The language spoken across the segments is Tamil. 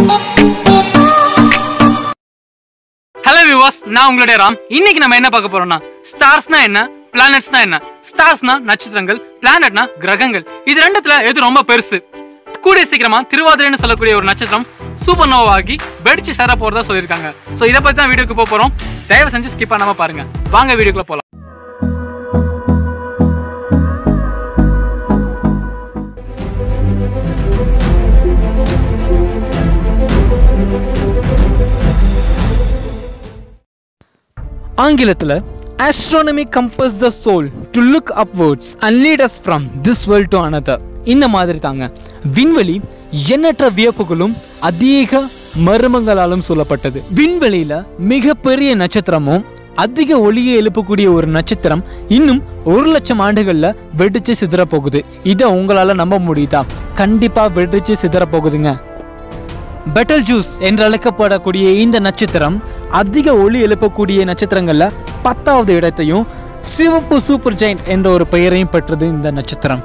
ஹலோ விவாஸ் நான் உங்களுடைய ராம் இன்னைக்கு நம்ம என்ன பார்க்க போறோம்னா ஸ்டார்ஸ்னா என்ன பிளானட்ஸ்னா என்ன ஸ்டார்ஸ்னா நட்சத்திரங்கள் பிளானட்னா கிரகங்கள் இது ரெண்டுத்துல எது ரொம்ப பெருசு கூடிய சீக்கிரமா திருவாதிரைன்னு சொல்லக்கூடிய ஒரு நட்சத்திரம் சூப்பர் நோவாகி வெடிச்சு சேர போறதா சொல்லியிருக்காங்க ஸோ இதை பத்தி தான் வீடியோக்கு போக போறோம் தயவு செஞ்சு ஸ்கிப் பண்ணாம பாருங்க வாங்க வீடியோக்குள்ள போலாம் ஆங்கிலத்தில் astronomy compass the soul to look upwards and lead us from this world to another இந்த மாதிரி தாங்க விண்வெளி எண்ணற்ற வியப்புகளும் அதிக மர்மங்களாலும் சொல்லப்பட்டது விண்வெளியில மிகப்பெரிய நட்சத்திரமும் அதிக ஒளியை எழுப்பக்கூடிய ஒரு நட்சத்திரம் இன்னும் ஒரு லட்சம் ஆண்டுகள்ல வெடிச்சு சிதற போகுது இதை உங்களால நம்ப முடியுதா கண்டிப்பா வெடிச்சு சிதற போகுதுங்க பெட்டல் ஜூஸ் என்று அழைக்கப்படக்கூடிய இந்த நட்சத்திரம் அதிக ஒளி எழுப்பக்கூடிய நட்சத்திரங்கள்ல பத்தாவது இடத்தையும் சிவப்பு சூப்பர் ஜெயிண்ட் என்ற ஒரு பெயரையும் பெற்றது இந்த நட்சத்திரம்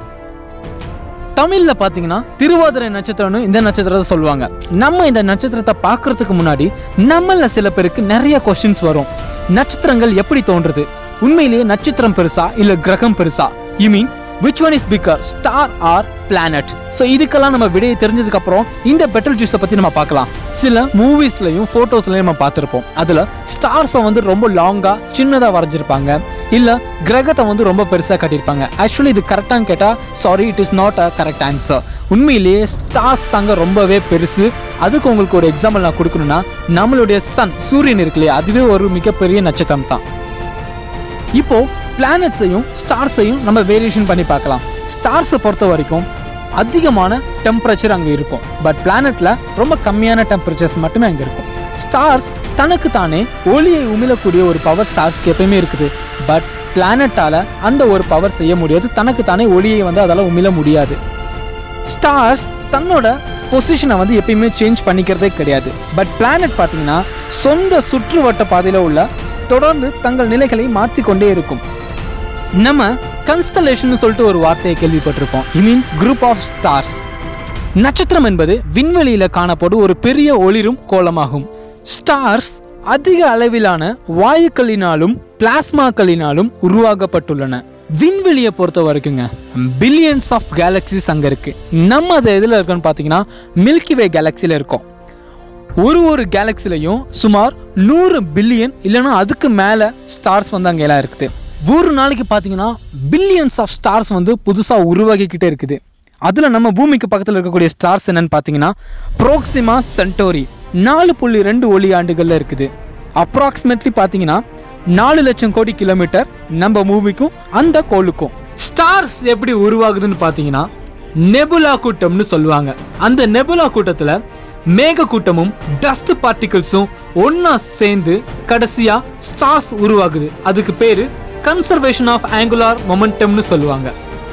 தமிழ்ல பாத்தீங்கன்னா திருவாதிரை நட்சத்திரம்னு இந்த நட்சத்திரத்தை சொல்லுவாங்க நம்ம இந்த நட்சத்திரத்தை பார்க்கறதுக்கு முன்னாடி நம்மள சில பேருக்கு நிறைய கொஸ்டின்ஸ் வரும் நட்சத்திரங்கள் எப்படி தோன்றுது உண்மையிலேயே நட்சத்திரம் பெருசா இல்ல கிரகம் பெருசா you mean which one is bigger star or planet so இதுக்கெல்லாம் நம்ம விடையை தெரிஞ்சதுக்கு அப்புறம் இந்த பெட்ரோல் ஜூஸை பத்தி நம்ம பார்க்கலாம் சில மூவிஸ்லயும் போட்டோஸ்லயும் நம்ம பார்த்திருப்போம் அதுல ஸ்டார்ஸை வந்து ரொம்ப லாங்கா சின்னதா வரைஞ்சிருப்பாங்க இல்ல கிரகத்தை வந்து ரொம்ப பெருசா காட்டியிருப்பாங்க ஆக்சுவலி இது கரெக்டான்னு கேட்டா sorry it is not a correct answer உண்மையிலேயே ஸ்டார்ஸ் தாங்க ரொம்பவே பெருசு அதுக்கு உங்களுக்கு ஒரு எக்ஸாம்பிள் நான் கொடுக்கணும்னா நம்மளுடைய சன் சூரியன் இருக்கு இல்லையா அதுவே ஒரு மிகப்பெரிய நட்சத்திரம் தான் இப்போ பிளானட்ஸையும் ஸ்டார்ஸையும் நம்ம வேரியேஷன் பண்ணி பார்க்கலாம் ஸ்டார்ஸை பொறுத்த வரைக்கும் அதிகமான டெம்பரேச்சர் அங்கே இருக்கும் பட் பிளானட்ல ரொம்ப கம்மியான டெம்பரேச்சர்ஸ் மட்டுமே அங்கே இருக்கும் ஸ்டார்ஸ் தனக்கு தானே ஒளியை உமிழக்கூடிய ஒரு பவர் ஸ்டார்ஸ்க்கு எப்பயுமே இருக்குது பட் பிளானட்டால அந்த ஒரு பவர் செய்ய முடியாது தனக்கு தானே ஒளியை வந்து அதால உமிழ முடியாது ஸ்டார்ஸ் தன்னோட பொசிஷனை வந்து எப்பயுமே சேஞ்ச் பண்ணிக்கிறதே கிடையாது பட் பிளானட் பார்த்தீங்கன்னா சொந்த சுற்றுவட்ட பாதையில உள்ள தொடர்ந்து தங்கள் நிலைகளை மாற்றிக்கொண்டே இருக்கும் நம்ம கன்ஸ்டலேஷன் சொல்லிட்டு ஒரு வார்த்தையை கேள்விப்பட்டிருப்போம் I mean group of stars நட்சத்திரம் என்பது விண்வெளியில காணப்படும் ஒரு பெரிய ஒளிரும் கோலமாகும் ஸ்டார்ஸ் அதிக அளவிலான வாயுக்களினாலும் பிளாஸ்மாக்களினாலும் உருவாக்கப்பட்டுள்ளன விண்வெளியை பொறுத்த வரைக்குங்க பில்லியன்ஸ் ஆஃப் கேலக்சிஸ் அங்க இருக்கு நம்ம அது எதுல இருக்கோம்னு பாத்தீங்கன்னா மில்கி வே கேலக்சில இருக்கோம் ஒரு ஒரு கேலக்சிலையும் சுமார் நூறு பில்லியன் இல்லைன்னா அதுக்கு மேல ஸ்டார்ஸ் வந்து அங்க எல்லாம் இருக்குது ஒரு நாளைக்கு பாத்தீங்கன்னா பில்லியன்ஸ் ஆஃப் ஸ்டார்ஸ் வந்து புதுசா உருவாகிக்கிட்டே இருக்குது அதுல நம்ம பூமிக்கு பக்கத்துல இருக்கக்கூடிய ஸ்டார்ஸ் என்னன்னு பாத்தீங்கன்னா ப்ரோக்சிமா சென்டோரி நாலு புள்ளி ரெண்டு ஒளி ஆண்டுகள்ல இருக்குது அப்ராக்சிமேட்லி பாத்தீங்கன்னா நாலு லட்சம் கோடி கிலோமீட்டர் நம்ம பூமிக்கும் அந்த கோளுக்கும் ஸ்டார்ஸ் எப்படி உருவாகுதுன்னு பாத்தீங்கன்னா நெபுலா கூட்டம்னு சொல்லுவாங்க அந்த நெபுலா கூட்டத்துல மேக கூட்டமும் டஸ்ட் பார்ட்டிகிள்ஸும் ஒண்ணா சேர்ந்து கடைசியா ஸ்டார்ஸ் உருவாகுது அதுக்கு பேரு கன்சர்வேஷன் ஆஃப் ஆங்குலார் மொமெண்டம்னு சொல்லுவாங்க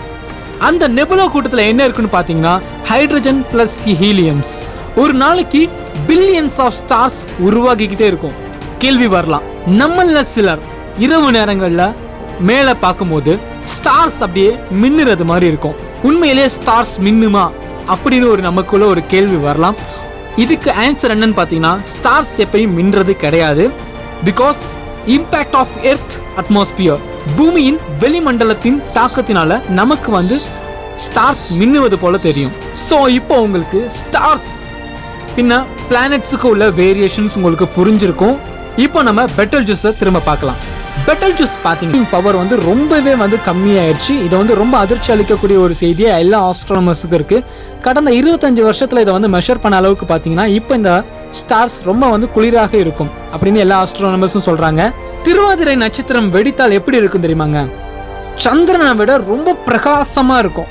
அந்த நெபுலா கூட்டத்துல என்ன இருக்குன்னு பாத்தீங்கன்னா ஹைட்ரஜன் பிளஸ் ஹீலியம்ஸ் ஒரு நாளைக்கு பில்லியன்ஸ் ஆஃப் ஸ்டார்ஸ் உருவாகிக்கிட்டே இருக்கும் கேள்வி வரலாம் நம்மள சிலர் இரவு நேரங்கள்ல மேல பார்க்கும்போது ஸ்டார்ஸ் அப்படியே மின்னுறது மாதிரி இருக்கும் உண்மையிலேயே ஸ்டார்ஸ் மின்னுமா அப்படின்னு ஒரு நமக்குள்ள ஒரு கேள்வி வரலாம் இதுக்கு ஆன்சர் என்னன்னு பாத்தீங்கன்னா ஸ்டார்ஸ் எப்பயும் மின்றது கிடையாது because impact of earth atmosphere பூமியின் வெளிமண்டலத்தின் தாக்கத்தினால நமக்கு வந்து ஸ்டார்ஸ் மின்னுவது போல தெரியும் ஸோ இப்போ உங்களுக்கு ஸ்டார்ஸ் பின்ன பிளானட்ஸுக்கு உள்ள வேரியேஷன்ஸ் உங்களுக்கு புரிஞ்சிருக்கும் இப்போ நம்ம பெட்டல் ஜூஸை திரும்ப பார்க்கலாம் பெட்டல் ஜூஸ் பார்த்தீங்கன்னா பவர் வந்து ரொம்பவே வந்து கம்மியாயிடுச்சு இதை வந்து ரொம்ப அதிர்ச்சி அளிக்கக்கூடிய ஒரு செய்தியை எல்லா ஆஸ்ட்ரோனமர்ஸுக்கும் இருக்கு கடந்த இருபத்தஞ்சு வருஷத்துல இதை வந்து மெஷர் பண்ண அளவுக்கு பார்த்தீங்கன்னா இப்போ இந்த ஸ்டார்ஸ் ரொம்ப வந்து குளிராக இருக்கும் அப்படின்னு எல்லா ஆஸ்ட்ரோனமர்ஸும் சொல்றாங்க திருவாதிரை நட்சத்திரம் வெடித்தால் எப்படி இருக்கும் தெரியுமாங்க சந்திரனை விட ரொம்ப பிரகாசமா இருக்கும்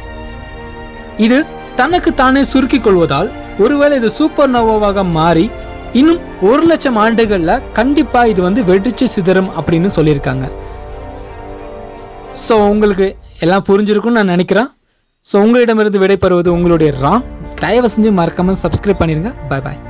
இது தனக்கு தானே சுருக்கிக் கொள்வதால் ஒருவேளை இது சூப்பர் நோவாவாக மாறி இன்னும் ஒரு லட்சம் ஆண்டுகள்ல கண்டிப்பா இது வந்து வெடிச்சு சிதறும் அப்படின்னு சொல்லியிருக்காங்க ஸோ உங்களுக்கு எல்லாம் புரிஞ்சிருக்கும்னு நான் நினைக்கிறேன் ஸோ உங்களிடமிருந்து விடைபெறுவது உங்களுடைய ராம் தயவு செஞ்சு மறக்காம சப்ஸ்கிரைப் பண்ணிருங்க பாய் பாய்